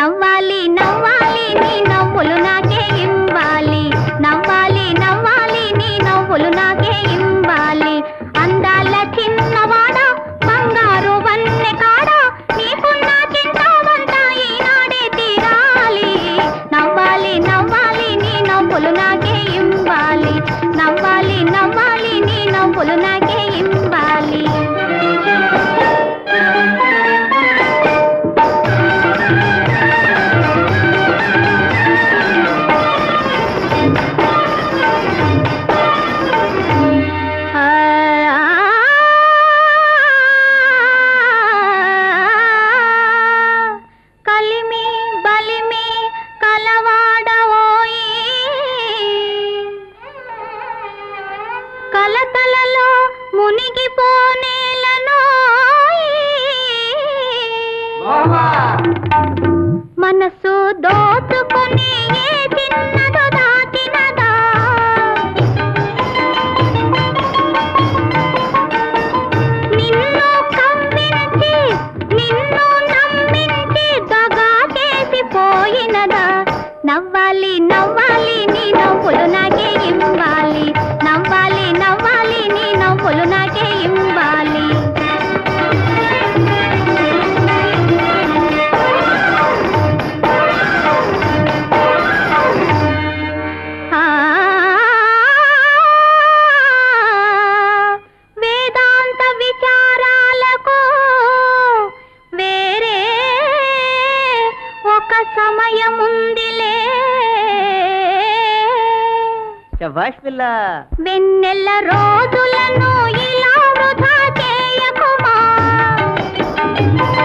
నవ్వాలి నవ్వాలి నీ నవ్వులు నాకే ఇవ్వాలి నవ్వాలి నవ్వాలి నీ నవ్వులు నాకే ఇవ్వాలి అందాల చిన్నవాడ బంగారు వన్నె కాడ నీకున్న చింతావంతా ఈనాడే తీరాలి నవ్వాలి నవ్వాలి నీ నవ్వులు నాకే ఇవ్వాలి నవ్వాలి నవ్వాలి నీ నవ్వులు నాకే ఇవ్వాలి కలిమి బలిమి కలవాడవోయి కలతలలో మునిగిపోనేలనోయి మనసు దోచుకుని ఏ చిన్నదో దాచినదా నిన్ను కవ్వించి నిన్ను నమ్మించి దగా చేసి పోయినదా నవ్వాలి నవ్వాలి నీ నవ్వులు నాకే ఇవ్వాలి నవ్వాలి నవ్వాలి నీ నవ్వులు నాకే ఇవ్వాలి ఆ వేదాంత విచారాలకు వేరే ఒక సమయముందిలే శభాష్ పిల్ల వెన్నెల రోజులను ఇలా వృధా చేయకుమా